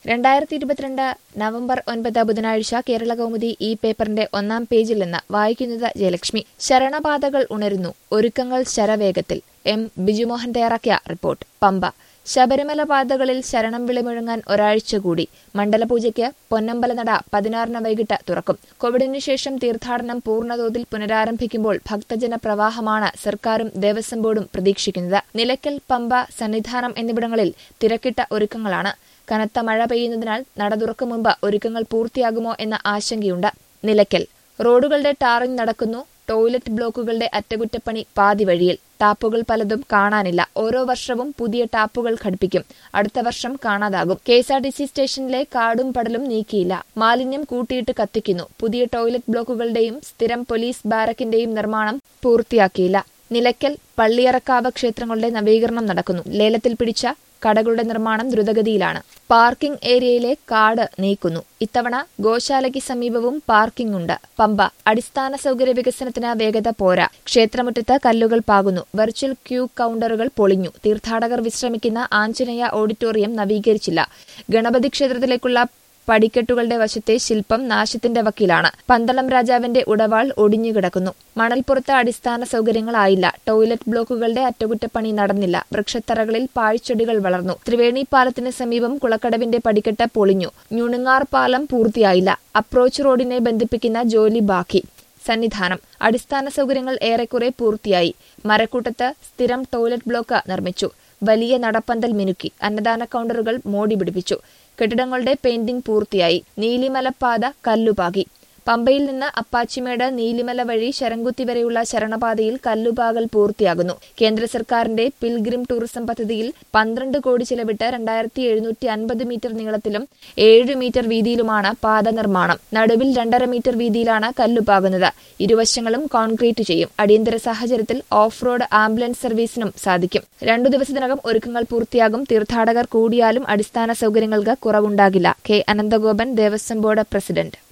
രണ്ടായിരത്തി ഇരുപത്തിരണ്ട് നവംബർ ഒൻപത് ബുധനാഴ്ച കേരള കൗമുദി ഈ പേപ്പറിന്റെ ഒന്നാം പേജിൽ നിന്ന് വായിക്കുന്നത് ജയലക്ഷ്മി ശരണപാതകൾ ഉണരുന്നു ഒരുക്കങ്ങൾ ശരവേഗത്തിൽ എം ബിജുമോഹൻ തയ്യാറാക്കിയ റിപ്പോർട്ട് പമ്പ ശബരിമല പാതകളിൽ ശരണം വിളി മുഴങ്ങാൻ ഒരാഴ്ച കൂടി മണ്ഡലപൂജയ്ക്ക് പൊന്നമ്പലനട പതിനാറിന് വൈകിട്ട് തുറക്കും കോവിഡിനു ശേഷം തീർത്ഥാടനം പൂർണ്ണതോതിൽ പുനരാരംഭിക്കുമ്പോൾ ഭക്തജന പ്രവാഹമാണ് സർക്കാരും ദേവസ്വം ബോർഡും പ്രതീക്ഷിക്കുന്നത് നിലയ്ക്കൽ പമ്പ സന്നിധാനം എന്നിവിടങ്ങളിൽ തിരക്കിട്ട ഒരുക്കങ്ങളാണ് കനത്ത മഴ പെയ്യുന്നതിനാൽ നട തുറക്കും മുമ്പ് ഒരുക്കങ്ങൾ പൂർത്തിയാകുമോ എന്ന ആശങ്കയുണ്ട് നിലയ്ക്കൽ റോഡുകളുടെ ടാറിംഗ് നടക്കുന്നു ടോയ്ലറ്റ് ബ്ലോക്കുകളുടെ അറ്റകുറ്റപ്പണി പാതി വഴിയിൽ ടാപ്പുകൾ പലതും കാണാനില്ല ഓരോ വർഷവും പുതിയ ടാപ്പുകൾ ഘടിപ്പിക്കും അടുത്ത വർഷം കാണാതാകും കെ എസ് ആർ ടി സി സ്റ്റേഷനിലെ കാടും പടലും നീക്കിയില്ല മാലിന്യം കൂട്ടിയിട്ട് കത്തിക്കുന്നു പുതിയ ടോയ്ലറ്റ് ബ്ലോക്കുകളുടെയും സ്ഥിരം പോലീസ് ബാരക്കിന്റെയും നിർമ്മാണം പൂർത്തിയാക്കിയില്ല നിലയ്ക്കൽ പള്ളിയറക്കാവ് ക്ഷേത്രങ്ങളുടെ നവീകരണം നടക്കുന്നു ലേലത്തിൽ പിടിച്ച കടകളുടെ നിർമ്മാണം ദ്രുതഗതിയിലാണ് പാർക്കിംഗ് ഏരിയയിലെ കാട് നീക്കുന്നു ഇത്തവണ ഗോശാലയ്ക്ക് സമീപവും പാർക്കിംഗ് ഉണ്ട് പമ്പ അടിസ്ഥാന സൗകര്യ വികസനത്തിന് വേഗത പോരാ ക്ഷേത്രമുറ്റത്ത് കല്ലുകൾ പാകുന്നു വെർച്വൽ ക്യൂ കൌണ്ടറുകൾ പൊളിഞ്ഞു തീർത്ഥാടകർ വിശ്രമിക്കുന്ന ആഞ്ജനേയ ഓഡിറ്റോറിയം നവീകരിച്ചില്ല ഗണപതി ക്ഷേത്രത്തിലേക്കുള്ള പടിക്കെട്ടുകളുടെ വശത്തെ ശില്പം നാശത്തിന്റെ വക്കിലാണ് പന്തളം രാജാവിന്റെ ഉടവാൾ ഒടിഞ്ഞുകിടക്കുന്നു മണൽപ്പുറത്ത് അടിസ്ഥാന സൗകര്യങ്ങളായില്ല ടോയ്ലറ്റ് ബ്ലോക്കുകളുടെ അറ്റകുറ്റപ്പണി നടന്നില്ല വൃക്ഷത്തറകളിൽ പാഴ്ചെടികൾ വളർന്നു ത്രിവേണി പാലത്തിന് സമീപം കുളക്കടവിന്റെ പടിക്കെട്ട് പൊളിഞ്ഞു ഞുണുങ്ങാർ പാലം പൂർത്തിയായില്ല അപ്രോച്ച് റോഡിനെ ബന്ധിപ്പിക്കുന്ന ജോലി ബാക്കി സന്നിധാനം അടിസ്ഥാന സൗകര്യങ്ങൾ ഏറെക്കുറെ പൂർത്തിയായി മരക്കൂട്ടത്ത് സ്ഥിരം ടോയ്ലറ്റ് ബ്ലോക്ക് നിർമ്മിച്ചു വലിയ നടപ്പന്തൽ മിനുക്കി അന്നദാന കൌണ്ടറുകൾ മോടി പിടിപ്പിച്ചു കെട്ടിടങ്ങളുടെ പെയിന്റിംഗ് പൂർത്തിയായി നീലിമലപ്പാത കല്ലുപാകി പമ്പയിൽ നിന്ന് അപ്പാച്ചിമേട് നീലിമല വഴി ശരംകുത്തി വരെയുള്ള ശരണപാതയിൽ കല്ലുപാകൽ പൂർത്തിയാകുന്നു കേന്ദ്ര സർക്കാരിന്റെ പിൽഗ്രിം ടൂറിസം പദ്ധതിയിൽ പന്ത്രണ്ട് കോടി ചെലവിട്ട് രണ്ടായിരത്തി എഴുന്നൂറ്റി അൻപത് മീറ്റർ നീളത്തിലും ഏഴ് മീറ്റർ വീതിയിലുമാണ് പാത നിർമ്മാണം നടുവിൽ രണ്ടര മീറ്റർ വീതിയിലാണ് കല്ലുപാകുന്നത് ഇരുവശങ്ങളും കോൺക്രീറ്റ് ചെയ്യും അടിയന്തര സാഹചര്യത്തിൽ ഓഫ് റോഡ് ആംബുലൻസ് സർവീസിനും സാധിക്കും രണ്ടു ദിവസത്തിനകം ഒരുക്കങ്ങൾ പൂർത്തിയാകും തീർത്ഥാടകർ കൂടിയാലും അടിസ്ഥാന സൗകര്യങ്ങൾക്ക് കുറവുണ്ടാകില്ല കെ അനന്തഗോപൻ ദേവസ്വം ബോർഡ് പ്രസിഡന്റ്